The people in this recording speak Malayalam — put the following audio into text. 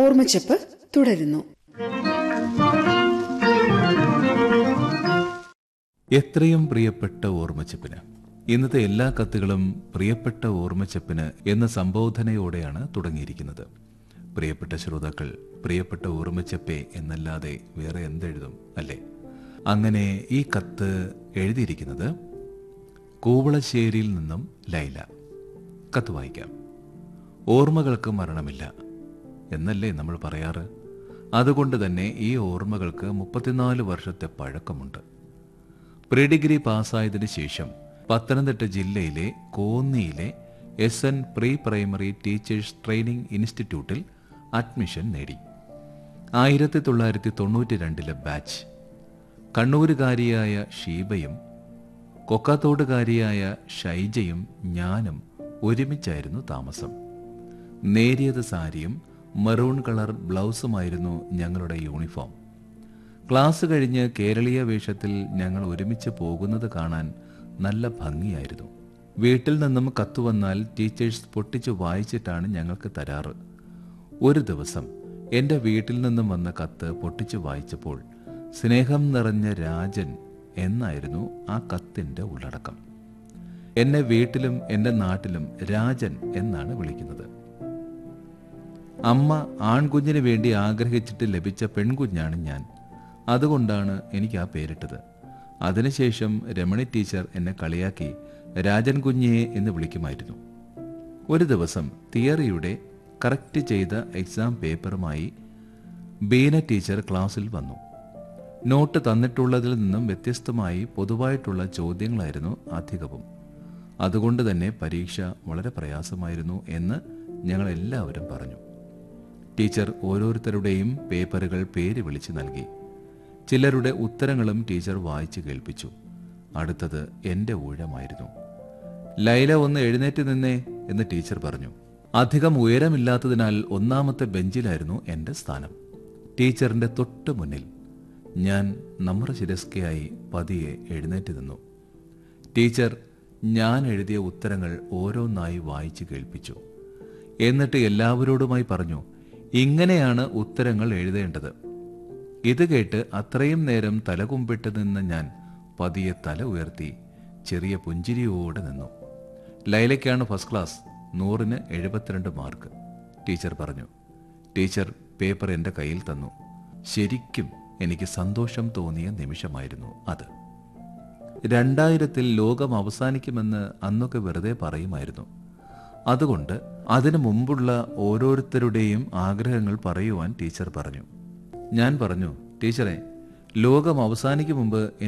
ഓർമ്മച്ചപ്പ് തുടരുന്നു എത്രയും പ്രിയപ്പെട്ട ഓർമ്മച്ചപ്പിന് ഇന്നത്തെ എല്ലാ കത്തുകളും പ്രിയപ്പെട്ട ഓർമ്മച്ചപ്പിന് എന്ന സംബോധനയോടെയാണ് തുടങ്ങിയിരിക്കുന്നത് പ്രിയപ്പെട്ട ശ്രോതാക്കൾ പ്രിയപ്പെട്ട ഓർമ്മച്ചപ്പേ എന്നല്ലാതെ വേറെ എന്തെഴുതും അല്ലേ അങ്ങനെ ഈ കത്ത് എഴുതിയിരിക്കുന്നത് കൂവളശ്ശേരിയിൽ നിന്നും ലൈല കത്ത് വായിക്കാം ഓർമ്മകൾക്ക് മരണമില്ല എന്നല്ലേ നമ്മൾ പറയാറ് അതുകൊണ്ട് തന്നെ ഈ ഓർമ്മകൾക്ക് മുപ്പത്തിനാല് വർഷത്തെ പഴക്കമുണ്ട് പ്രീ ഡിഗ്രി പാസ്സായതിനു ശേഷം പത്തനംതിട്ട ജില്ലയിലെ കോന്നിയിലെ S N pre primary teachers training ഇൻസ്റ്റിറ്റ്യൂട്ടിൽ അഡ്മിഷൻ നേടി ആയിരത്തി തൊള്ളായിരത്തി തൊണ്ണൂറ്റി രണ്ടിലെ ബാച്ച് കണ്ണൂരുകാരിയായ ഷീബയും കൊക്കാത്തോടുകാരിയായ ഷൈജയും ഞാനും ഒരുമിച്ചായിരുന്നു താമസം നേരിയത് സാരിയും മെറൂൺ കളർ ബ്ലൗസുമായിരുന്നു ഞങ്ങളുടെ യൂണിഫോം ക്ലാസ് കഴിഞ്ഞ് കേരളീയ വേഷത്തിൽ ഞങ്ങൾ ഒരുമിച്ച് പോകുന്നത് കാണാൻ നല്ല ഭംഗിയായിരുന്നു വീട്ടിൽ നിന്നും കത്ത് വന്നാൽ ടീച്ചേഴ്സ് പൊട്ടിച്ച് വായിച്ചിട്ടാണ് ഞങ്ങൾക്ക് തരാറ് ഒരു ദിവസം എൻ്റെ വീട്ടിൽ നിന്നും വന്ന കത്ത് പൊട്ടിച്ച് വായിച്ചപ്പോൾ സ്നേഹം നിറഞ്ഞ രാജൻ എന്നായിരുന്നു ആ കത്തിൻ്റെ ഉള്ളടക്കം എന്നെ വീട്ടിലും എൻ്റെ നാട്ടിലും രാജൻ എന്നാണ് വിളിക്കുന്നത് അമ്മ ആൺകുഞ്ഞിന് വേണ്ടി ആഗ്രഹിച്ചിട്ട് ലഭിച്ച പെൺകുഞ്ഞാണ് ഞാൻ അതുകൊണ്ടാണ് എനിക്ക് ആ പേരിട്ടത് അതിനുശേഷം രമണി ടീച്ചർ എന്നെ കളിയാക്കി രാജൻ കുഞ്ഞിയെ എന്ന് വിളിക്കുമായിരുന്നു ഒരു ദിവസം തിയറിയുടെ കറക്റ്റ് ചെയ്ത എക്സാം പേപ്പറുമായി ബീന ടീച്ചർ ക്ലാസ്സിൽ വന്നു നോട്ട് തന്നിട്ടുള്ളതിൽ നിന്നും വ്യത്യസ്തമായി പൊതുവായിട്ടുള്ള ചോദ്യങ്ങളായിരുന്നു അധികവും അതുകൊണ്ട് തന്നെ പരീക്ഷ വളരെ പ്രയാസമായിരുന്നു എന്ന് ഞങ്ങൾ എല്ലാവരും പറഞ്ഞു ടീച്ചർ ഓരോരുത്തരുടെയും പേപ്പറുകൾ പേര് വിളിച്ച് നൽകി ചിലരുടെ ഉത്തരങ്ങളും ടീച്ചർ വായിച്ചു കേൾപ്പിച്ചു അടുത്തത് എൻ്റെ ഊഴമായിരുന്നു ലൈല ഒന്ന് എഴുന്നേറ്റ് നിന്നേ എന്ന് ടീച്ചർ പറഞ്ഞു അധികം ഉയരമില്ലാത്തതിനാൽ ഒന്നാമത്തെ ബെഞ്ചിലായിരുന്നു എൻ്റെ സ്ഥാനം ടീച്ചറിന്റെ തൊട്ട് മുന്നിൽ ഞാൻ നമ്ര ശിരസ്കയായി പതിയെ എഴുന്നേറ്റ് നിന്നു ടീച്ചർ ഞാൻ എഴുതിയ ഉത്തരങ്ങൾ ഓരോന്നായി വായിച്ചു കേൾപ്പിച്ചു എന്നിട്ട് എല്ലാവരോടുമായി പറഞ്ഞു ഇങ്ങനെയാണ് ഉത്തരങ്ങൾ എഴുതേണ്ടത് ഇത് കേട്ട് അത്രയും നേരം തലകുമ്പിട്ട് നിന്ന ഞാൻ പതിയെ തല ഉയർത്തി ചെറിയ പുഞ്ചിരിയോടെ നിന്നു ലൈലയ്ക്കാണ് ഫസ്റ്റ് ക്ലാസ് നൂറിന് എഴുപത്തിരണ്ട് മാർക്ക് ടീച്ചർ പറഞ്ഞു ടീച്ചർ പേപ്പർ എൻ്റെ കയ്യിൽ തന്നു ശരിക്കും എനിക്ക് സന്തോഷം തോന്നിയ നിമിഷമായിരുന്നു അത് രണ്ടായിരത്തിൽ ലോകം അവസാനിക്കുമെന്ന് അന്നൊക്കെ വെറുതെ പറയുമായിരുന്നു അതുകൊണ്ട് അതിനു മുമ്പുള്ള ഓരോരുത്തരുടെയും ആഗ്രഹങ്ങൾ പറയുവാൻ ടീച്ചർ പറഞ്ഞു ഞാൻ പറഞ്ഞു ടീച്ചറെ ലോകം അവസാനിക്കും മുമ്പ്